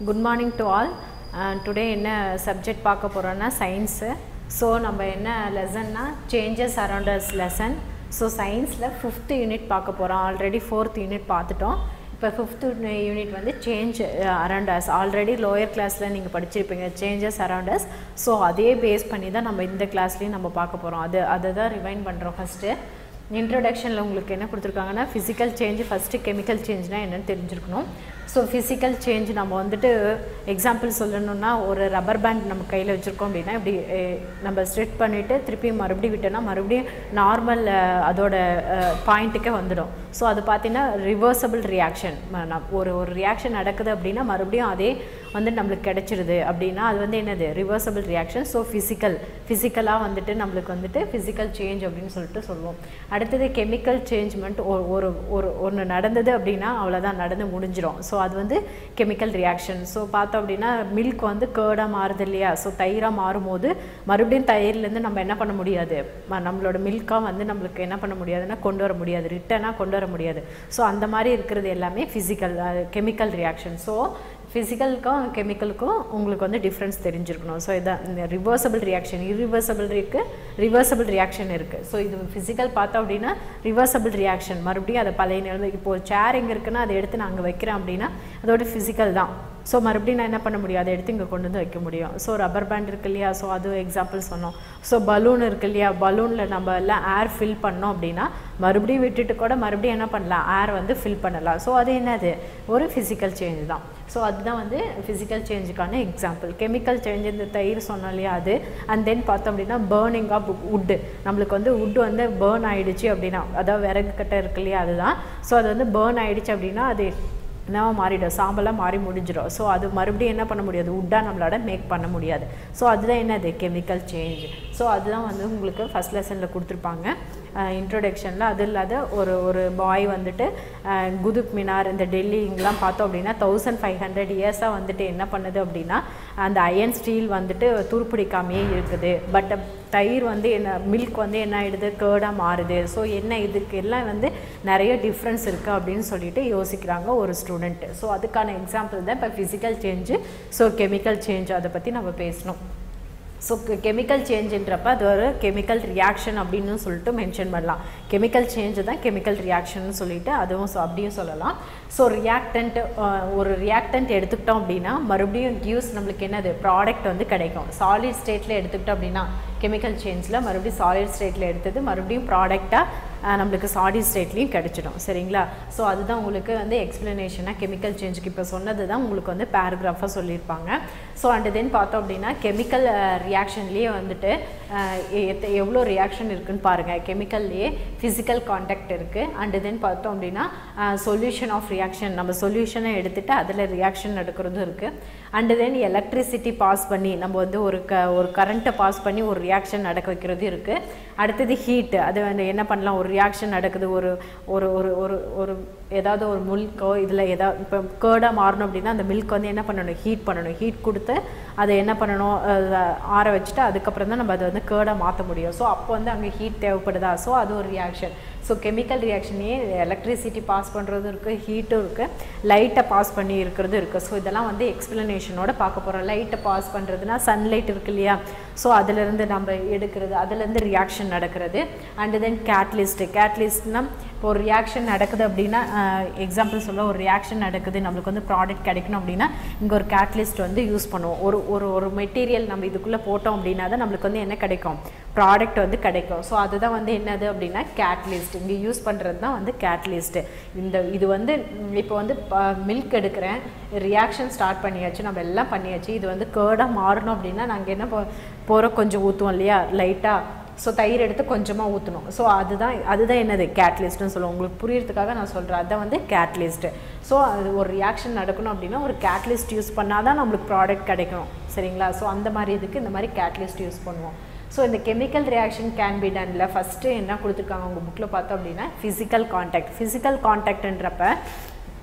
good morning to all today என்ன subject பார்க்க போகிறோன்னா சயின்ஸு ஸோ நம்ம என்ன லெசன்னா சேஞ்சஸ் அரௌண்டர்ஸ் லெசன் ஸோ சயின்ஸில் ஃபிஃப்த் யூனிட் பார்க்க போகிறோம் ஆல்ரெடி ஃபோர்த் யூனிட் பார்த்துட்டோம் இப்போ ஃபிஃப்த்து யூனிட் வந்து சேஞ்ச் அரௌண்டர்ஸ் ஆல்ரெடி லோயர் கிளாஸில் நீங்கள் படிச்சிருப்பீங்க சேஞ்சஸ் அரௌண்டர்ஸ் ஸோ அதே பேஸ் பண்ணி தான் நம்ம இந்த கிளாஸ்லேயும் நம்ம பார்க்க போகிறோம் அது அதை தான் ரிவைன் பண்ணுறோம் ஃபஸ்ட்டு இன்ட்ரடக்ஷனில் உங்களுக்கு என்ன கொடுத்துருக்காங்கன்னா ஃபிசிக்கல் சேஞ்ச் ஃபஸ்ட்டு கெமிக்கல் சேஞ்ச்னால் என்னென்னு தெரிஞ்சிருக்கணும் ஸோ ஃபிசிக்கல் சேஞ்ச் நம்ம வந்துட்டு எக்ஸாம்பிள் சொல்லணும்னா ஒரு ரப்பர் பேண்ட் நம்ம கையில் வச்சுருக்கோம் அப்படின்னா இப்படி அஹ், நம்ம ஸ்ட்ரெட் பண்ணிவிட்டு திருப்பி மறுபடியும் விட்டோன்னா மறுபடியும் நார்மல் அதோட பாயிண்ட்டுக்கே வந்துடும் ஸோ அது பார்த்தீங்கன்னா ரிவர்சபிள் ரியாக்ஷன் ஒரு ஒரு ரியாக்ஷன் நடக்குது அப்படின்னா மறுபடியும் அதே வந்து நம்மளுக்கு கிடைச்சிருது அப்படின்னா அது வந்து என்னது ரிவர்சபிள் ரியாக்ஷன் ஸோ ஃபிசிக்கல் ஃபிசிக்கலாக வந்துட்டு நம்மளுக்கு வந்துட்டு ஃபிசிக்கல் சேஞ்ச் அப்படின்னு சொல்லிட்டு சொல்லுவோம் அடுத்தது கெமிக்கல் சேஞ்ச்மெண்ட் ஒரு ஒரு ஒரு ஒன்று நடந்தது அப்படின்னா அவ்வளோதான் நடந்து முடிஞ்சிடும் ஸோ அது வந்து கெமிக்கல் ரியாக்ஷன் ஸோ பார்த்தோம் அப்படின்னா மில்க் வந்து கேர்டாக மாறுது இல்லையா ஸோ தயிராக மாறும்போது மறுபடியும் தயிர்லேருந்து நம்ம என்ன பண்ண முடியாது ம- நம்மளோட மில்காக வந்து நம்மளுக்கு என்ன பண்ண முடியாதுன்னா கொண்டு வர முடியாது ரிட்டனாக கொண்டு வர முடியாது ஸோ அந்த மாதிரி இருக்கிறது எல்லாமே ஃபிசிக்கல் கெமிக்கல் ரியாக்ஷன் ஸோ ஃபிசிக்கலுக்கும் கெமிக்கலுக்கும் உங்களுக்கு வந்து டிஃப்ரென்ஸ் தெரிஞ்சிருக்கணும் ஸோ இதான் இந்த ரிவர்சபிள் ரியாக்ஷன் இரிவர்சபிள் இருக்குது ரிவர்சபிள் ரியாக்ஷன் இருக்குது ஸோ இது ஃபிசிக்கல் பார்த்தோம் அப்படின்னா ரிவர்சபிள் ரியாக்ஷன் மறுபடியும் அதை பழைய நிலைமை இப்போ சேர் எங்கே இருக்குன்னா அதை எடுத்து நான் அங்கே வைக்கிறேன் அப்படின்னா அதோட ஃபிசிக்கல் தான் ஸோ மறுபடியும் நான் என்ன பண்ண முடியும் அதை எடுத்து இங்கே கொண்டு வந்து வைக்க முடியும் ஸோ ரப்பர் பேண்ட் இருக்கு இல்லையா ஸோ அது எக்ஸாம்பிள் சொன்னோம் ஸோ பலூன் இருக்கு இல்லையா பலூனில் நம்ம எல்லாம் ஏர் ஃபில் பண்ணோம் அப்படின்னா மறுபடியும் விட்டுட்டு கூட மறுபடியும் என்ன பண்ணலாம் ஏர் வந்து ஃபில் பண்ணலாம் ஸோ அது என்னது ஒரு ஃபிசிக்கல் சேஞ்ச் தான் ஸோ அதுதான் வந்து ஃபிசிக்கல் சேஞ்சுக்கான எக்ஸாம்பிள் கெமிக்கல் சேஞ்ச் இந்த தயிர் சொன்னோம் இல்லையா அது அண்ட் தென் பார்த்தோம் அப்படின்னா பேர்னிங் ஆஃப் வுட்டு நம்மளுக்கு வந்து வுட் வந்து பேர்ன் ஆயிடுச்சு அப்படின்னா அதாவது விறகு கட்டை இருக்கு இல்லையா அதுதான் ஸோ அது வந்து பேர்ன் ஆயிடுச்சு அப்படின்னா அது என்னவா மாறிடும் சாம்பலாக மாறி முடிஞ்சிடும் ஸோ அது மறுபடியும் என்ன பண்ண முடியாது வுட்டாக நம்மளால மேக் பண்ண முடியாது ஸோ அதுதான் என்னது கெமிக்கல் சேஞ்ச் ஸோ அதுதான் வந்து உங்களுக்கு ஃபஸ்ட் லெசனில் கொடுத்துருப்பாங்க இன்ட்ரொடக்ஷனில் அது இல்லாத ஒரு ஒரு பாய் வந்துட்டு அஹ், குதுப் மினார் இந்த டெல்லி இங்கெல்லாம் பார்த்தோம் அப்படின்னா தௌசண்ட் ஃபைவ் ஹண்ட்ரட் இயர்ஸாக வந்துட்டு என்ன பண்ணுது அப்படின்னா அந்த அயன் ஸ்டீல் வந்துட்டு துருப்பிடிக்காமையே இருக்குது பட் தயிர் வந்து என்ன மில்க் வந்து என்ன ஆயிடுது கேர்டாக மாறுது ஸோ என்ன இதுக்கு எல்லாம் வந்து நிறைய டிஃப்ரென்ஸ் இருக்குது அப்படின்னு சொல்லிட்டு யோசிக்கிறாங்க ஒரு ஸ்டூடெண்ட்டு ஸோ அதுக்கான எக்ஸாம்பிள் தான் இப்போ physical change so chemical change அதை பற்றி நம்ம பேசணும் ஸோ கெமிக்கல் சேஞ்சுன்றப்ப அது ஒரு கெமிக்கல் ரியாக்ஷன் அப்படின்னு சொல்லிட்டு மென்ஷன் பண்ணலாம் கெமிக்கல் சேஞ்சு தான் கெமிக்கல் ரியாக்ஷன் சொல்லிட்டு அதுவும் so அப்படியும் சொல்லலாம் ஸோ ரியாக்டன்ட் ஒரு ரியாக்டன்ட் எடுத்துக்கிட்டோம் அப்படின்னா மறுபடியும் கிவ்ஸ் நம்மளுக்கு என்னது ப்ராடக்ட் வந்து கிடைக்கும் சாலிட் ஸ்டேட்டில் எடுத்துக்கிட்டோம் அப்படின்னா கெமிக்கல் சேஞ்சில் மறுபடியும் சாலிட் ஸ்டேட்டில் எடுத்தது மறுபடியும் ப்ராடக்டாக நம்மளுக்கு சாலிட் ஸ்டேட்லேயும் கிடைச்சிடும் சரிங்களா ஸோ அதுதான் உங்களுக்கு வந்து எக்ஸ்ப்ளனேஷனாக கெமிக்கல் சேஞ்சுக்கு இப்போ சொன்னது தான் உங்களுக்கு வந்து பேராகிராஃபாக சொல்லியிருப்பாங்க ஸோ அண்ட் தென் பார்த்தோம் அப்படின்னா கெமிக்கல் ரியாக்ஷன்லேயே வந்துட்டு அஹ், எத்த- எவ்வளோ ரியாக்ஷன் இருக்குன்னு பாருங்கள் கெமிக்கல்லையே ஃபிசிக்கல் காண்டாக்ட் இருக்குது அண்ட் தென் பார்த்தோம் அப்படின்னா சொல்யூஷன் ஆஃப் ரியாக்ஷன் நம்ம சொல்யூஷனை எடுத்துகிட்டு அதில் ரியாக்ஷன் நடக்கிறதும் இருக்குது அண்ட் தென் எலக்ட்ரிசிட்டி பாஸ் பண்ணி நம்ம வந்து ஒரு க ஒரு கரண்ட்டை பாஸ் பண்ணி ஒரு ரியாக்ஷன் நடக்க வைக்கிறது இருக்குது அடுத்தது ஹீட் அது வந்து என்ன பண்ணலாம் ஒரு ரியாக்ஷன் நடக்குது ஒரு ஒரு ஒரு ஒரு ஒரு ஏதாவது ஒரு மில்க்கோ இதில் ஏதாவது இப்போ கேர்டாக மாறணும் அப்படின்னா அந்த மில்க் வந்து என்ன பண்ணணும் ஹீட் பண்ணணும் ஹீட் கொடுத்து அதை என்ன பண்ணணும் அஹ் ஆற வச்சுட்டு அதுக்கப்புறம் தான் நம்ம அதை வந்து கேர்டாக மாற்ற முடியும் ஸோ அப்போ வந்து அங்கே ஹீட் தேவைப்படுதா ஸோ அது ஒரு ரியாக்ஷன் ஸோ கெமிக்கல் ரியாக்ஷனே எலக்ட்ரிசிட்டி பாஸ் பண்ணுறதும் இருக்குது ஹீட்டும் இருக்குது லைட்டை பாஸ் பண்ணி இருக்கிறதும் இருக்குது ஸோ இதெல்லாம் வந்து எக்ஸ்ப்ளனேஷனோட பார்க்க போகிறோம் லைட்டை பாஸ் பண்ணுறதுனா சன்லைட் இருக்கு இல்லையா ஸோ அதுலேருந்து நம்ம எடுக்கிறது அதுலேருந்து ரியாக்ஷன் நடக்கிறது அண்ட் தென் கேட்லிஸ்ட்டு கேட்லிஸ்ட்னா இப்போ ஒரு ரியாக்ஷன் நடக்குது அப்படின்னா எக்ஸாம்பிள் சொல்ல ஒரு ரியாக்ஷன் நடக்குது நம்மளுக்கு வந்து ப்ராடக்ட் கிடைக்கணும் அப்படின்னா இங்கே ஒரு கேட்லிஸ்ட் வந்து யூஸ் பண்ணுவோம் ஒரு ஒரு ஒரு மெட்டீரியல் நம்ம இதுக்குள்ளே போட்டோம் அப்படின்னா தான் நம்மளுக்கு வந்து என்ன கிடைக்கும் ப்ராடக்ட் வந்து கிடைக்கும் ஸோ அதுதான் வந்து என்னது அப்படின்னா கேட்லிஸ்ட் இங்கே யூஸ் பண்ணுறது தான் வந்து கேட்லிஸ்ட்டு இந்த இது வந்து ம், இப்போ வந்து மில்க் எடுக்கிறேன் ரியாக்ஷன் ஸ்டார்ட் பண்ணியாச்சு நம்ம எல்லாம் பண்ணியாச்சு இது வந்து கேர்டாக மாறணும் அப்படின்னா நாங்கள் என்ன போகிற கொஞ்சம் ஊற்றுவோம் இல்லையா லைட்டாக ஸோ தயிர் எடுத்து கொஞ்சமாக ஊற்றணும் ஸோ அதுதான் அதுதான் என்னது கேட்லிஸ்ட்னு சொல்லுவோம் உங்களுக்கு புரியறதுக்காக நான் சொல்கிறேன் அதுதான் வந்து கேட்லிஸ்ட்டு ஸோ அது ஒரு ரியாக்ஷன் நடக்கணும் அப்படின்னா ஒரு கேட்லிஸ்ட் யூஸ் பண்ணால் தான் நம்மளுக்கு ப்ராடக்ட் கிடைக்கணும் சரிங்களா ஸோ அந்த மாதிரி இதுக்கு இந்த மாதிரி கேட்லிஸ்ட் யூஸ் பண்ணுவோம் ஸோ இந்த கெமிக்கல் ரியாக்ஷன் கேன் பி டன்ல ஃபஸ்ட்டு என்ன கொடுத்துருக்காங்க உங்கள் புக்கில் பார்த்தோம் அப்படின்னா ஃபிசிக்கல் காண்டாக்ட் ஃபிசிக்கல் காண்டாக்ட்ன்றப்ப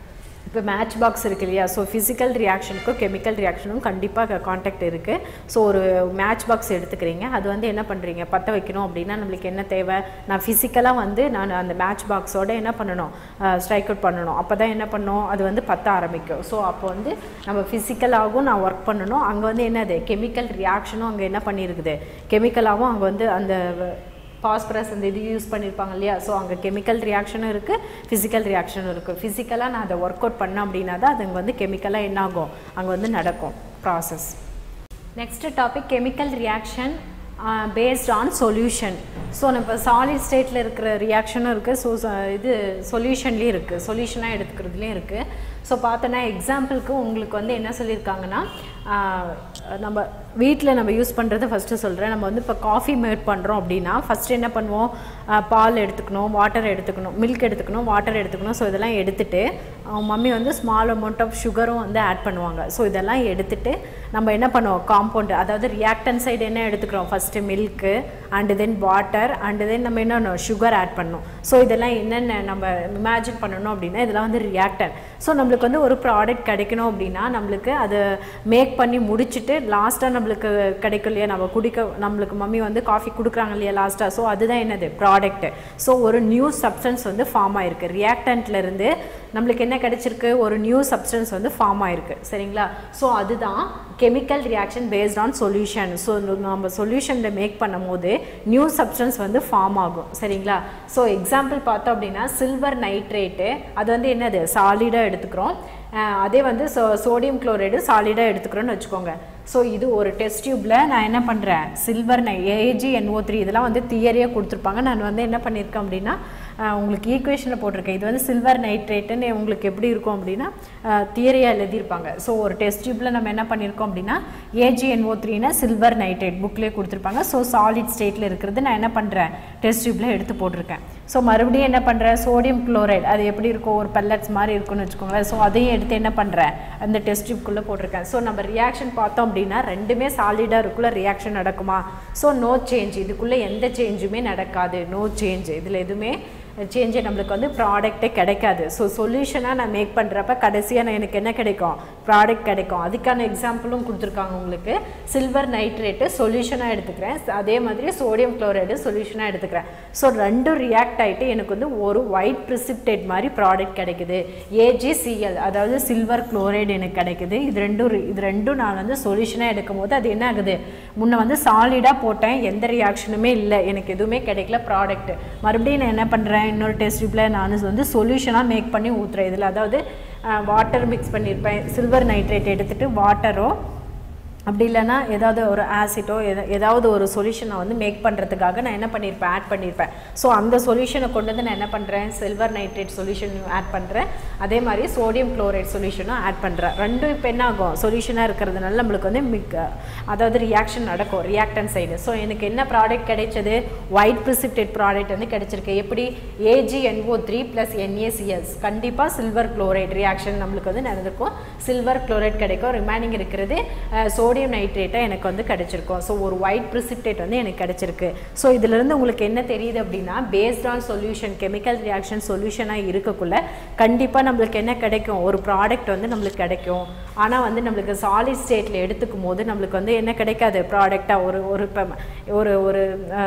இப்போ மேட்ச் பாக்ஸ் இருக்கு இல்லையா ஸோ ஃபிசிக்கல் ரியாக்ஷனுக்கும் கெமிக்கல் ரியாக்ஷனும் கண்டிப்பாக காண்டாக்ட் இருக்குது ஸோ ஒரு மேட்ச் பாக்ஸ் எடுத்துக்கிறீங்க அது வந்து என்ன பண்ணுறீங்க பற்ற வைக்கணும் அப்படின்னா நம்மளுக்கு என்ன தேவை நான் ஃபிசிக்கலாக வந்து நான் அந்த மேட்ச் பாக்ஸோட என்ன பண்ணணும் ஸ்ட்ரைக் அவுட் பண்ணணும் அப்போ தான் என்ன பண்ணணும் அது வந்து பற்ற ஆரம்பிக்கும் ஸோ அப்போ வந்து நம்ம ஃபிசிக்கலாகவும் நான் ஒர்க் பண்ணணும் அங்கே வந்து என்னது கெமிக்கல் ரியாக்ஷனும் அங்கே என்ன பண்ணியிருக்குது கெமிக்கலாகவும் அங்கே வந்து அந்த பாஸ்பரஸ் அந்த இது யூஸ் பண்ணியிருப்பாங்க இல்லையா ஸோ அங்கே கெமிக்கல் ரியாக்ஷனும் இருக்குது ஃபிசிக்கல் ரியாக்ஷனும் இருக்குது ஃபிசிக்கலாக நான் அதை ஒர்க் அவுட் பண்ணேன் அப்படின்னா தான் அது அங்கே வந்து கெமிக்கலாக என்ன ஆகும் அங்கே வந்து நடக்கும் process next topic chemical reaction based on solution so நம்ம இப்போ சாலிட் ஸ்டேட்டில் இருக்கிற ரியாக்ஷனும் இருக்குது ஸோ இது சொல்யூஷன்லேயும் இருக்குது சொல்யூஷனாக எடுத்துக்கிறதுலேயும் இருக்குது ஸோ பார்த்தோன்னா எக்ஸாம்பிளுக்கு உங்களுக்கு வந்து என்ன சொல்லியிருக்காங்கன்னா ஆஹ், நம்ம வீட்டில் நம்ம யூஸ் பண்ணுறது ஃபஸ்ட்டு சொல்கிறேன் நம்ம வந்து இப்போ காஃபி மேட் பண்ணுறோம் அப்படின்னா ஃபஸ்ட்டு என்ன பண்ணுவோம் ஆஹ், பால் எடுத்துக்கணும் வாட்டர் எடுத்துக்கணும் மில்க் எடுத்துக்கணும் வாட்டர் எடுத்துக்கணும் ஸோ இதெல்லாம் எடுத்துட்டு மம்மி வந்து ஸ்மால் அமௌண்ட் ஆஃப் சுகரும் வந்து ஆட் பண்ணுவாங்க ஸோ இதெல்லாம் எடுத்துட்டு நம்ம என்ன பண்ணுவோம் காம்பவுண்டு அதாவது ரியாக்டன் சைடு என்ன எடுத்துக்கிறோம் first milk and then water and then நம்ம என்ன சுகர் ஆட் பண்ணணும் ஸோ இதெல்லாம் என்னென்ன நம்ம இமேஜின் பண்ணணும் அப்படின்னா இதெல்லாம் வந்து ரியாக்டன் ஸோ நம்மளுக்கு வந்து ஒரு ப்ராடக்ட் கிடைக்கணும் அப்படின்னா நம்மளுக்கு அதை மேக் பண்ணி முடிச்சுட்டு லாஸ்ட்டாக நம்மளுக்கு கிடைக்கும் இல்லையா நம்ம குடிக்க நம்மளுக்கு மம்மி வந்து காஃபி கொடுக்குறாங்க இல்லையா லாஸ்ட்டாக ஸோ அதுதான் என்னது ப்ராடக்ட் ஸோ ஒரு நியூ சப்ஸ்டன்ஸ் வந்து ஃபார்ம் ஆயிருக்கு ரியாக்டன்ட்ல இருந்து நம்மளுக்கு என்ன கிடைச்சிருக்கு ஒரு நியூ சப்ஸ்டன்ஸ் வந்து ஃபார்ம் ஆயிருக்கு சரிங்களா ஸோ அதுதான் chemical reaction based on solution so நம்ம சொல்யூஷனில் மேக் பண்ணும்போது நியூ சப்ஸ்டன்ஸ் வந்து ஃபார்ம் ஆகும் சரிங்களா ஸோ எக்ஸாம்பிள் பார்த்தோம் அப்படின்னா சில்வர் நைட்ரேட்டு அது வந்து என்னது சாலிடாக எடுத்துக்கிறோம் அஹ் அதே வந்து சோ சோடியம் குளோரைடு சாலிடாக எடுத்துக்கிறோன்னு வச்சுக்கோங்க ஸோ இது ஒரு டெஸ்ட் டியூப்பில் நான் என்ன பண்ணுறேன் சில்வர் நை ஏஜி என்ஓ த்ரீ இதெல்லாம் வந்து தியரியாக கொடுத்துருப்பாங்க நான் வந்து என்ன பண்ணியிருக்கேன் அப்படின்னா அஹ் உங்களுக்கு ஈக்குவேஷனில் போட்டிருக்கேன் இது வந்து சில்வர் நைட்ரேட்டுன்னு உங்களுக்கு எப்படி இருக்கும் அப்படின்னா தியரியாக எழுதியிருப்பாங்க ஸோ ஒரு டெஸ்ட் டியூப்பில் நம்ம என்ன பண்ணியிருக்கோம் அப்படின்னா ஏஜிஎன்ஓ த்ரீனா சில்வர் நைட்ரேட் புக்லேயே கொடுத்துருப்பாங்க ஸோ சாலிட் ஸ்டேட்டில் இருக்கிறது நான் என்ன பண்ணுறேன் டெஸ்ட் டியூப்பில் எடுத்து போட்டிருக்கேன் ஸோ மறுபடியும் என்ன பண்ணுறேன் சோடியம் குளோரைடு அது எப்படி இருக்கும் ஒரு பல்லட்ஸ் மாதிரி இருக்கும்னு வச்சுக்கோங்களேன் ஸோ அதையும் எடுத்து என்ன பண்ணுறேன் அந்த டெஸ்ட் டியூப்குள்ளே போட்டிருக்கேன் ஸோ நம்ம ரியாக்ஷன் பார்த்தோம் அப்படின்னா ரெண்டுமே சாலிடாக இருக்குள்ள ரியாக்ஷன் நடக்குமா ஸோ நோ சேஞ்ச் இதுக்குள்ளே எந்த சேஞ்சுமே நடக்காது நோ சேஞ்ச் இதில் எதுவுமே சேஞ்சு நம்மளுக்கு வந்து ப்ராடக்ட்டே கிடைக்காது ஸோ சொல்யூஷனாக நான் மேக் பண்ணுறப்ப கடைசியாக நான் எனக்கு என்ன கிடைக்கும் ப்ராடக்ட் கிடைக்கும் அதுக்கான எக்ஸாம்பிளும் கொடுத்துருக்காங்க உங்களுக்கு சில்வர் நைட்ரேட்டு சொல்யூஷனாக எடுத்துக்கிறேன் அதே மாதிரி சோடியம் குளோரைடு சொல்யூஷனாக எடுத்துக்கிறேன் ஸோ ரெண்டும் ரியாக்ட் ஆகிட்டு எனக்கு வந்து ஒரு ஒயிட் ப்ரிசிப்டேட் மாதிரி ப்ராடக்ட் கிடைக்குது ஏஜிசிஎல் அதாவது சில்வர் குளோரைடு எனக்கு கிடைக்குது இது ரெண்டும் ரி- இது ரெண்டும் நான் வந்து சொல்யூஷனாக எடுக்கும் போது அது என்ன ஆகுது முன்ன வந்து சாலிடாக போட்டேன் எந்த ரியாக்ஷனுமே இல்லை எனக்கு எதுவுமே கிடைக்கல ப்ராடக்ட் மறுபடியும் நான் என்ன பண்ணுறேன் இன்னொரு டெஸ்ட் டியூப்பில் நான் வந்து சொல்யூஷனாக மேக் பண்ணி ஊற்றுறேன் இதில் அதாவது வாட்டர் மிக்ஸ் பண்ணியிருப்பேன் சில்வர் நைட்ரேட் எடுத்துகிட்டு வாட்டரோ அப்படி இல்லைன்னா ஏதாவது ஒரு ஆசிட்டோ எதா ஏதாவது ஒரு சொல்யூஷனை வந்து மேக் பண்ணுறதுக்காக நான் என்ன பண்ணியிருப்பேன் ஆட் பண்ணியிருப்பேன் ஸோ அந்த சொல்யூஷனை கொண்டு வந்து நான் என்ன பண்ணுறேன் சில்வர் நைட்ரேட் சொல்யூஷன் ஆட் பண்ணுறேன் அதே மாதிரி சோடியம் குளோரைட் சொல்யூஷனும் ஆட் பண்ணுறேன் ரெண்டும் இப்போ என்ன ஆகும் சொல்யூஷனாக இருக்கிறதுனால நம்மளுக்கு வந்து மிக் அதாவது ரியாக்ஷன் நடக்கும் ரியாக்டன் சைடு ஸோ எனக்கு என்ன ப்ராடக்ட் கிடைச்சது ஒயிட் precipitate ப்ராடக்ட் வந்து கிடைச்சிருக்கு எப்படி ஏஜிஎன்ஓ த்ரீ ப்ளஸ் என்ஏசிஎஸ் கண்டிப்பாக சில்வர் குளோரைட் ரியாக்ஷன் நம்மளுக்கு வந்து நடந்திருக்கும் சில்வர் குளோரைட் கிடைக்கும் ரிமைனிங் இருக்கிறது சோடியம் நைட்ரேட்டாக எனக்கு வந்து கிடைச்சிருக்கும் ஸோ ஒரு ஒயிட் precipitate வந்து எனக்கு கிடைச்சிருக்கு ஸோ இதிலிருந்து உங்களுக்கு என்ன தெரியுது அப்படின்னா based on solution chemical reaction சொல்யூஷனாக இருக்கக்குள்ள கண்டிப்பாக நம்மளுக்கு என்ன கிடைக்கும் ஒரு ப்ராடக்ட் வந்து நம்மளுக்கு கிடைக்கும் ஆனால் வந்து நம்மளுக்கு சாலிட் ஸ்டேட்டில் எடுத்துக்கும் போது நம்மளுக்கு வந்து என்ன கிடைக்காது ப்ராடக்டாக ஒரு ஒரு இப்போ ஒரு ஒரு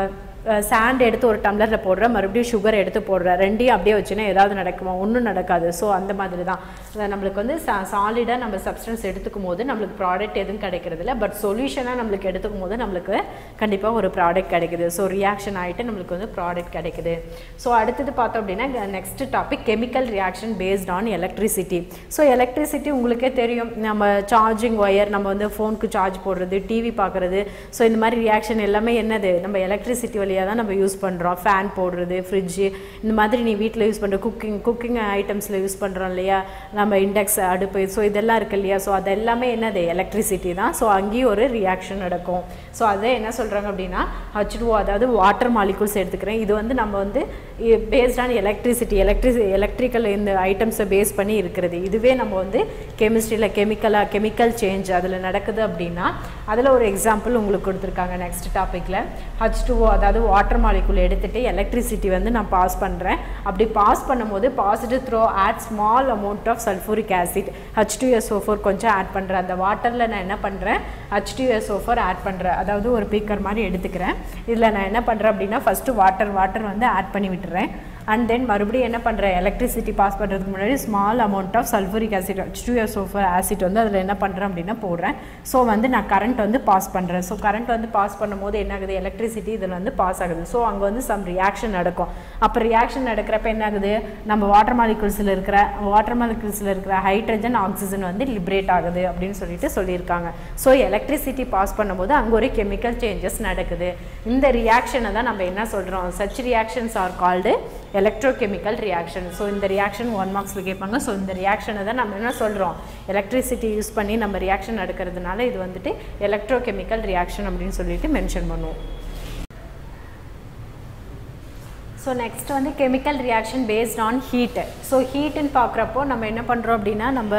சாண்ட் எடுத்து ஒரு டம்ளரில் போடுறேன் மறுபடியும் சுகர் எடுத்து போடுறேன் ரெண்டையும் அப்படியே வச்சுன்னா ஏதாவது நடக்குமா ஒன்றும் நடக்காது ஸோ அந்த மாதிரி தான் அஹ் நம்மளுக்கு வந்து சா சாலிடாக நம்ம சப்ஸ்டன்ஸ் எடுத்துக்கும் போது நம்மளுக்கு ப்ராடக்ட் எதுவும் கிடைக்கிறது இல்லை பட் சொல்யூஷனாக நம்மளுக்கு எடுத்துக்கும் போது நம்மளுக்கு கண்டிப்பாக ஒரு ப்ராடக்ட் கிடைக்குது ஸோ ரியாக்ஷன் ஆகிட்டு நம்மளுக்கு வந்து ப்ராடக்ட் கிடைக்குது ஸோ அடுத்தது பார்த்தோம் அப்படின்னா next topic chemical reaction based on electricity so electricity உங்களுக்கே தெரியும் நம்ம சார்ஜிங் ஒயர் நம்ம வந்து ஃபோனுக்கு சார்ஜ் போடுறது டிவி பார்க்குறது ஸோ இந்த மாதிரி ரியாக்ஷன் எல்லாமே என்னது நம்ம எலக்ட்ரிசிட்டி வழியாக தான் நம்ம யூஸ் பண்ணுறோம் ஃபேன் போடுறது ஃப்ரிட்ஜு இந்த மாதிரி நீ வீட்டில் யூஸ் பண்ணுற குக்கிங் குக்கிங் ஐட்டம்ஸில் யூஸ் பண்ணுறோம் இல்லையா நம்ம இண்டக்ஸ் அடுப்பு ஸோ இதெல்லாம் இருக்கு இல்லையா ஸோ அது எல்லாமே என்னது எலக்ட்ரிசிட்டி தான் ஸோ அங்கேயும் ஒரு ரியாக்ஷன் நடக்கும் ஸோ அதை என்ன சொல்கிறாங்க அப்படின்னா ஹச்டுஓ அதாவது வாட்டர் மாலிகூல்ஸ் எடுத்துக்கிறேன் இது வந்து நம்ம வந்து பேஸ்ட் ஆன் எலக்ட்ரிசிட்டி எலக்ட்ரிசி எலக்ட்ரிக்கல் இந்த ஐட்டம்ஸை பேஸ் பண்ணி இருக்கிறது இதுவே நம்ம வந்து கெமிஸ்ட்ரியில் கெமிக்கலாக கெமிக்கல் சேஞ்ச் அதில் நடக்குது அப்படின்னா அதில் ஒரு எக்ஸாம்பிள் உங்களுக்கு கொடுத்துருக்காங்க நெக்ஸ்ட் டாப்பிக்கில் ஹச் அதாவது வாட்டர் மாலிகுல் எடுத்துகிட்டு எலக்ட்ரிசிட்டி வந்து நான் பாஸ் பண்ணுறேன் அப்படி பாஸ் பண்ணும்போது positive through add small amount of sulphuric acid H two S four கொஞ்சம் ஆட் பண்ணுறேன் அந்த வாட்டரில் நான் என்ன பண்ணுறேன் H two S four add பண்ணுறேன் அதாவது ஒரு பீக்கர் மாதிரி எடுத்துக்கிறேன் இதில் நான் என்ன பண்ணுறேன் அப்படின்னா ஃபஸ்ட்டு வாட்டர் வாட்டர் வந்து ஆட் பண்ணி விட்டுறேன் அண்ட் தென் மறுபடியும் என்ன பண்ணுறேன் எலக்ட்ரிசிட்டி பாஸ் பண்ணுறதுக்கு முன்னாடி small amount of sulphuric acid H two S acid வந்து அதில் என்ன பண்ணுறேன் அப்படின்னா போடுறேன் ஸோ வந்து நான் கரண்ட் வந்து பாஸ் பண்ணுறேன் ஸோ கரண்ட் வந்து பாஸ் பண்ணும்போது என்ன ஆகுது எலக்ட்ரிசிட்டி இதில் வந்து பாஸ் ஆகுது ஸோ அங்கே வந்து சம் ரியாக்ஷன் நடக்கும் அப்போ ரியாக்ஷன் நடக்கிறப்ப என்ன ஆகுது நம்ம வாட்டர் மாலிகுல்ஸில் இருக்கிற வாட்டர் மாலிகுல்ஸில் இருக்கிற ஹைட்ரஜன் ஆக்சிஜன் வந்து லிபரேட் ஆகுது அப்படின்னு சொல்லிட்டு சொல்லியிருக்காங்க ஸோ எலக்ட்ரிசிட்டி பாஸ் பண்ணும்போது அங்கே ஒரு கெமிக்கல் சேஞ்சஸ் நடக்குது இந்த ரியாக்ஷனை தான் நம்ம என்ன சொல்கிறோம் such reactions are called electrochemical reaction so இந்த ரியாக்ஷன் ஒன் மார்க்ஸில் கேட்பாங்க ஸோ இந்த ரியாக்ஷனை தான் நம்ம என்ன சொல்கிறோம் எலக்ட்ரிசிட்டி யூஸ் பண்ணி நம்ம ரியாக்ஷன் நடக்கிறதுனால இது வந்துட்டு எலக்ட்ரோகெமிக்கல் ரியாக்ஷன் அப்படின்னு சொல்லிட்டு மென்ஷன் பண்ணுவோம் ஸோ நெக்ஸ்ட் வந்து chemical reaction based on heat so ஹீட்டுன்னு பார்க்குறப்போ நம்ம என்ன பண்ணுறோம் அப்படின்னா நம்ம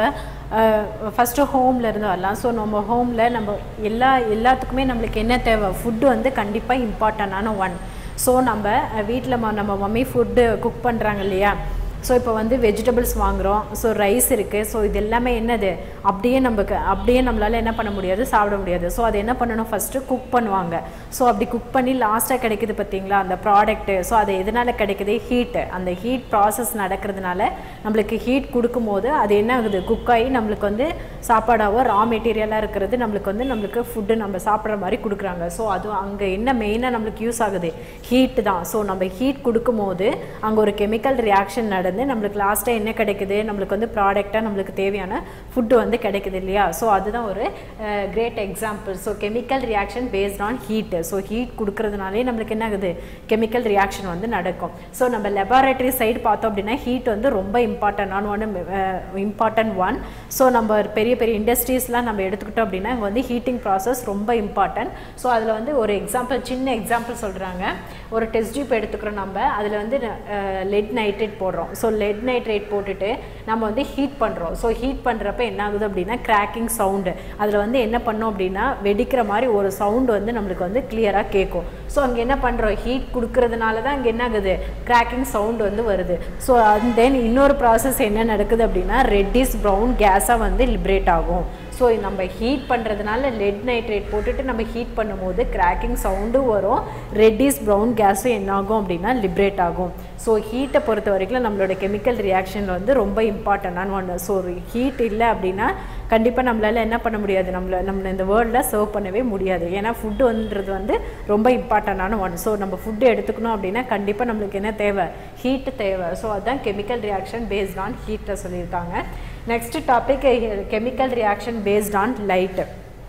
ஃபஸ்ட்டு ஹோமில் இருந்து வரலாம் ஸோ நம்ம ஹோமில் நம்ம எல்லா எல்லாத்துக்குமே நம்மளுக்கு என்ன தேவை ஃபுட்டு வந்து கண்டிப்பாக இம்பார்ட்டண்டான ஒன் ஸோ நம்ம வீட்டில் நம்ம மம்மி ஃபுட்டு குக் பண்ணுறாங்க இல்லையா ஸோ இப்போ வந்து வெஜிடபிள்ஸ் வாங்குகிறோம் ஸோ ரைஸ் இருக்குது ஸோ இது எல்லாமே என்னது அப்படியே நமக்கு அப்படியே நம்மளால் என்ன பண்ண முடியாது சாப்பிட முடியாது ஸோ அது என்ன பண்ணணும் ஃபஸ்ட்டு குக் பண்ணுவாங்க ஸோ அப்படி குக் பண்ணி லாஸ்ட்டாக கிடைக்குது பார்த்தீங்களா அந்த ப்ராடக்ட்டு ஸோ அது எதனால் கிடைக்குது ஹீட்டு அந்த ஹீட் ப்ராசஸ் நடக்கிறதுனால நம்மளுக்கு ஹீட் கொடுக்கும்போது அது என்ன ஆகுது குக் ஆகி நம்மளுக்கு வந்து சாப்பாடாவோ ரா மெட்டீரியலாக இருக்கிறது நம்மளுக்கு வந்து நம்மளுக்கு ஃபுட்டு நம்ம சாப்பிட்ற மாதிரி கொடுக்குறாங்க ஸோ அது அங்கே என்ன மெயினாக நம்மளுக்கு யூஸ் ஆகுது ஹீட் தான் ஸோ நம்ம ஹீட் கொடுக்கும்போது அங்கே ஒரு கெமிக்கல் ரியாக்ஷன் நடந்து நம்மளுக்கு லாஸ்ட்டாக என்ன கிடைக்குது நம்மளுக்கு வந்து ப்ராடக்டாக நம்மளுக்கு தேவையான ஃபுட்டு வந்து கிடைக்குது இல்லையா ஸோ அதுதான் ஒரு great example so chemical reaction based on heat so heat கொடுக்கறதுனாலே நம்மளுக்கு என்ன ஆகுது கெமிக்கல் ரியாக்ஷன் வந்து நடக்கும் ஸோ நம்ம லெபார்டரி சைடு பார்த்தோம் அப்படின்னா ஹீட் வந்து ரொம்ப இம்பார்ட்டன்டான ஒன்று இம்பார்ட்டன்ட் ஒன் ஸோ நம்ம பெரிய பெரிய இண்டஸ்ட்ரீஸ்லாம் நம்ம எடுத்துக்கிட்டோம் அப்படின்னா இங்கே வந்து ஹீட்டிங் ப்ராசஸ் ரொம்ப இம்பார்ட்டன்ட் ஸோ அதில் வந்து ஒரு எக்ஸாம்பிள் சின்ன எக்ஸாம்பிள் சொல்கிறாங்க ஒரு டெஸ்ட் டியூப் எடுத்துக்கிறோம் நம்ம அதில் வந்து லெட் நைட்ரேட் போடுறோம் ஸோ லெட் நைட்ரேட் போட்டுட்டு நம்ம வந்து ஹீட் பண்ணுறோம் ஸோ ஹீட் பண்ணுறப்ப என்ன ஆகுது அப்படின்னா கிராக்கிங் சவுண்டு அதில் வந்து என்ன பண்ணோம் அப்படின்னா வெடிக்கிற மாதிரி ஒரு சவுண்டு வந்து நம்மளுக்கு வந்து கிளியராக கேட்கும் ஸோ அங்கே என்ன பண்ணுறோம் ஹீட் கொடுக்கறதுனால தான் அங்கே என்ன ஆகுது கிராக்கிங் சவுண்ட் வந்து வருது ஸோ அண்ட் தென் இன்னொரு ப்ராசஸ் என்ன நடக்குது அப்படின்னா ரெட்டிஸ் ப்ரௌன் கேஸாக வந்து லிபரேட் ஆகும் ஸோ நம்ம ஹீட் பண்ணுறதுனால லெட் நைட்ரேட் போட்டுட்டு நம்ம ஹீட் பண்ணும்போது கிராக்கிங் சவுண்டும் வரும் ரெட்டிஸ் ப்ரௌன் கேஸும் என்ன ஆகும் அப்படின்னா லிபரேட் ஆகும் ஸோ ஹீட்டை பொறுத்த வரைக்கும் நம்மளோட கெமிக்கல் ரியாக்ஷனில் வந்து ரொம்ப இம்பார்ட்டண்டான ஒன்று ஸோ ஹீட் இல்லை அப்படின்னா கண்டிப்பாக நம்மளால் என்ன பண்ண முடியாது நம்மள நம்ம இந்த வேர்ல்டில் சர்வ் பண்ணவே முடியாது ஏன்னா ஃபுட்டு வந்துன்றது வந்து ரொம்ப இம்பார்ட்டண்டான ஒன் ஸோ நம்ம ஃபுட்டு எடுத்துக்கணும் அப்படின்னா கண்டிப்பாக நம்மளுக்கு என்ன தேவை ஹீட்டு தேவை ஸோ அதுதான் கெமிக்கல் ரியாக்ஷன் பேஸ்ட் ஆன் ஹீட்டை சொல்லியிருக்காங்க next topic chemical reaction based on light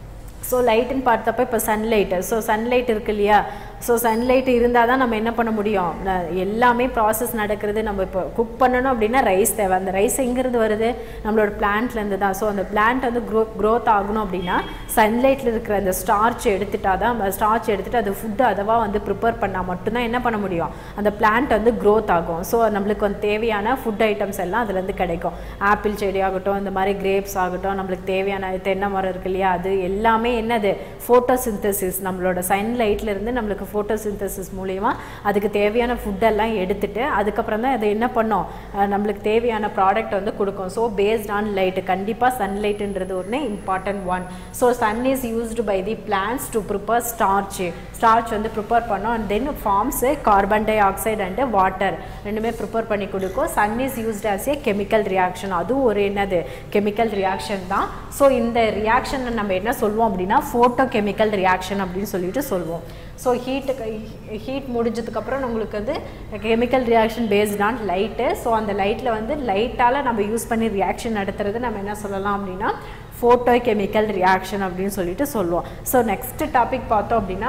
so லைட்டுன்னு பார்த்தப்ப இப்போ சன்லைட்டு ஸோ சன்லைட் இருக்கு இல்லையா ஸோ சன்லைட் இருந்தால் தான் நம்ம என்ன பண்ண முடியும் ந- எல்லாமே ப்ராசஸ் நடக்கிறது நம்ம இப்போ குக் பண்ணணும் அப்படின்னா ரைஸ் தேவை அந்த ரைஸ் எங்கேருந்து வருது நம்மளோட பிளான்ட்லேருந்து தான் ஸோ அந்த பிளான்ட் வந்து க்ரோ க்ரோத் ஆகணும் அப்படின்னா சன்லைட்டில் இருக்கிற அந்த ஸ்டார்ச் எடுத்துட்டா தான் ஸ்டார்ச் எடுத்துட்டு அது ஃபுட்டு அதவா வந்து ப்ரிப்பேர் பண்ணால் மட்டும்தான் என்ன பண்ண முடியும் அந்த பிளான்ட் வந்து க்ரோத் ஆகும் ஸோ நம்மளுக்கு வந்து தேவையான ஃபுட் ஐட்டம்ஸ் எல்லாம் அதுலேருந்து கிடைக்கும் ஆப்பிள் செடி ஆகட்டும் இந்த மாதிரி கிரேப்ஸ் ஆகட்டும் நம்மளுக்கு தேவையான தென்னை மரம் இருக்கு இல்லையா அது எல்லாமே என்னது ஃபோட்டோசிந்தசிஸ் நம்மளோட சன்லைட்ல இருந்து நம்மளுக்கு ஃபோட்டோசிந்தசிஸ் மூலியமா அதுக்கு தேவையான ஃபுட்டெல்லாம் எடுத்துட்டு அதுக்கப்புறம் தான் அதை என்ன பண்ணோம் அஹ் நம்மளுக்கு தேவையான ப்ராடக்ட் வந்து கொடுக்கும் ஸோ பேஸ்ட் ஆன் லைட் கண்டிப்பாக சன்லைட்டுன்றது ஒன்று important one so sun is used by the plants to prepare starch starch வந்து ப்ரிப்பேர் பண்ணோம் and then forms carbon dioxide and water ரெண்டுமே ப்ரிப்பேர் பண்ணி கொடுக்கும் sun is used as a chemical reaction அதுவும் ஒரு என்னது கெமிக்கல் ரியாக்ஷன் தான் so இந்த ரியாக்ஷனை நம்ம என்ன சொல்லுவோம் அப்படின்னா ஃபோட்டோ கெமிக்கல் ரியாக்ஷன் அப்படின்னு சொல்லிட்டு சொல்லுவோம் ஸோ ஹீட்டுக்கு ஹீட் முடிஞ்சதுக்கப்புறம் உங்களுக்கு வந்து chemical reaction based on light so அந்த லைட்டில் வந்து லைட்டால் நம்ம யூஸ் பண்ணி ரியாக்ஷன் நடத்துறது நம்ம என்ன சொல்லலாம் அப்படின்னா ஃபோட்டோ கெமிக்கல் ரியாக்ஷன் அப்படின்னு சொல்லிட்டு சொல்லுவோம் ஸோ நெக்ஸ்ட் டாபிக் பார்த்தோம் அப்படின்னா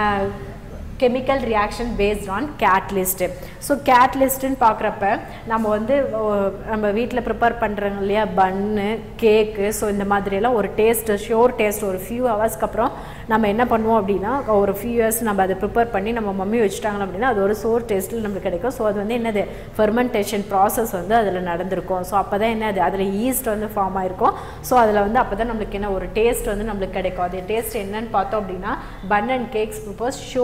chemical reaction based on catalyst so கேட்லிஸ்ட்டுன்னு பார்க்குறப்ப நம்ம வந்து ஓ, நம்ம வீட்டில் ப்ரிப்பேர் பண்ணுறோங்க இல்லையா பன்னு கேக்கு ஸோ இந்த மாதிரியெல்லாம் ஒரு டேஸ்ட்டு ஷோர் டேஸ்ட் ஒரு ஃபியூ ஹவர்ஸ்க்கு அப்புறம் நம்ம என்ன பண்ணுவோம் அப்படின்னா ஒரு ஃபியூ இயர்ஸ் நம்ம அதை ப்ரிப்பேர் பண்ணி நம்ம மம்மி வச்சுட்டாங்க அப்படின்னா அது ஒரு சோர் டேஸ்ட்டில் நம்மளுக்கு கிடைக்கும் ஸோ அது வந்து என்னது ஃபெர்மெண்டேஷன் ப்ராசஸ் வந்து அதில் நடந்திருக்கும் ஸோ அப்போ தான் என்னது அதில் ஈஸ்ட் வந்து ஃபார்ம் ஆயிருக்கும் ஸோ அதில் வந்து அப்போ தான் நம்மளுக்கு என்ன ஒரு டேஸ்ட் வந்து நம்மளுக்கு கிடைக்கும் அது டேஸ்ட் என்னன்னு பார்த்தோம் அப்படின்னா bun and cakes prepares sour taste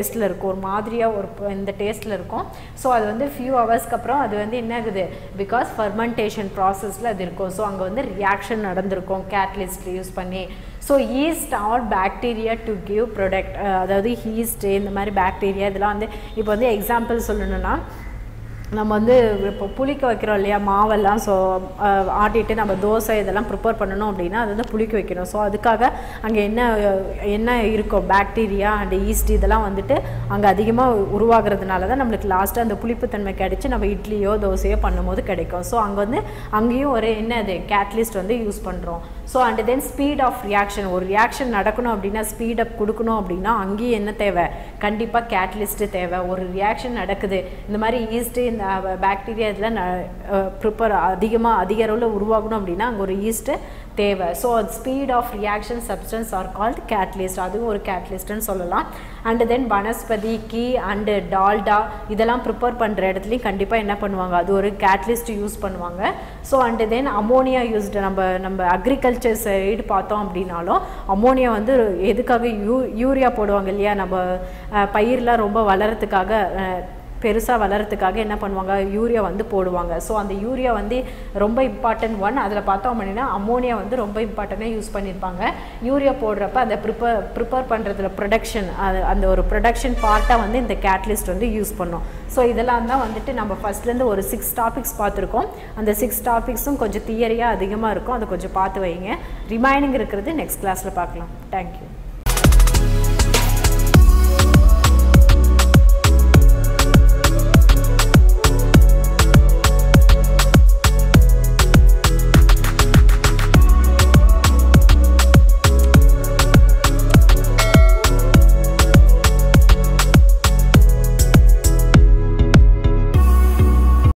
டேஸ்ட்டில் இருக்கும் ஒரு மாதிரியாக ஒரு ப- இந்த டேஸ்ட்டில் இருக்கும் ஸோ அது வந்து ஃபியூ ஹவர்ஸ்க்கு அப்புறம் அது வந்து என்ன ஆகுது பிகாஸ் ஃபர்மெண்டேஷன் ப்ராசஸில் அது இருக்கும் ஸோ அங்கே வந்து ரியாக்ஷன் நடந்திருக்கும் கேட்லிஸ்ட் யூஸ் பண்ணி so yeast or bacteria to give product அதாவது ஈஸ்ட் இந்த மாதிரி பாக்டீரியா இதெல்லாம் வந்து இப்போ வந்து எக்ஸாம்பிள் சொல்லணும்னா நம்ம வந்து இப்போ புளிக்க வைக்கிறோம் இல்லையா மாவெல்லாம் ஸோ ஆட்டிட்டு நம்ம தோசை இதெல்லாம் ப்ரிப்பேர் பண்ணணும் அப்படின்னா அது வந்து புளிக்க வைக்கணும் ஸோ அதுக்காக அங்கே என்ன அஹ், என்ன இருக்கும் பாக்டீரியா அண்ட் ஈஸ்ட் இதெல்லாம் வந்துட்டு அங்கே அதிகமாக உருவாகிறதுனால தான் நம்மளுக்கு லாஸ்ட்டாக அந்த புளிப்புத்தன்மை கிடைச்சி நம்ம இட்லியோ தோசையோ பண்ணும்போது கிடைக்கும் ஸோ அங்கே வந்து அங்கேயும் ஒரு என்ன அது கேட்லிஸ்ட் வந்து யூஸ் பண்ணுறோம் so and then speed of reaction ஒரு ரியாக்ஷன் நடக்கணும் அப்படின்னா ஸ்பீட் அப் கொடுக்கணும் அப்படின்னா அங்கேயும் என்ன தேவை கண்டிப்பாக கேட்லிஸ்ட்டு தேவை ஒரு ரியாக்ஷன் நடக்குது இந்த மாதிரி ஈஸ்ட்டு இந்த பாக்டீரியா இதெல்லாம் ப்ரிப்பேர் அதிகமாக அதிக அளவில் உருவாகணும் அப்படின்னா அங்கே ஒரு ஈஸ்ட்டு தேவை so speed of reaction substance are called catalyst அதுவும் ஒரு கேட்லிஸ்ட்னு சொல்லலாம் and then vanaspati ghee and Dalda இதெல்லாம் ப்ரிப்பேர் பண்ணுற இடத்துலையும் கண்டிப்பாக என்ன பண்ணுவாங்க அது ஒரு கேட்லிஸ்ட் யூஸ் பண்ணுவாங்க so and then ammonia used நம்ம நம்ம அக்ரிகல்ச்சர் சைடு பார்த்தோம் அப்படின்னாலும் அமோனியா வந்து எதுக்காக யூ யூரியா போடுவாங்க இல்லையா நம்ம அஹ், பயிர்லாம் ரொம்ப வளர்கிறதுக்காக பெருசாக வளர்கிறதுக்காக என்ன பண்ணுவாங்க யூரியா வந்து போடுவாங்க ஸோ அந்த யூரியா வந்து ரொம்ப இம்பார்ட்டன்ட் ஒன் அதில் பார்த்தோம் அப்படின்னா அமோனியா வந்து ரொம்ப இம்பார்ட்டண்ட்டாக யூஸ் பண்ணியிருப்பாங்க யூரியா போடுறப்ப அந்த ப்ரிப்பேர் ப்ரிப்பேர் பண்ணுறதுல ப்ரொடக்ஷன் அது அந்த ஒரு ப்ரொடக்ஷன் பார்ட்டாக வந்து இந்த கேட்லிஸ்ட் வந்து யூஸ் பண்ணோம் ஸோ இதெல்லாம் தான் வந்துட்டு நம்ம ஃபஸ்ட்லேருந்து ஒரு சிக்ஸ் டாபிக்ஸ் பார்த்துருக்கோம் அந்த சிக்ஸ் டாபிக்ஸும் கொஞ்சம் தியரியாக அதிகமாக இருக்கும் அதை கொஞ்சம் பார்த்து வைங்க ரிமைனிங் இருக்கிறது நெக்ஸ்ட் கிளாஸில் பார்க்கலாம் தேங்க்யூ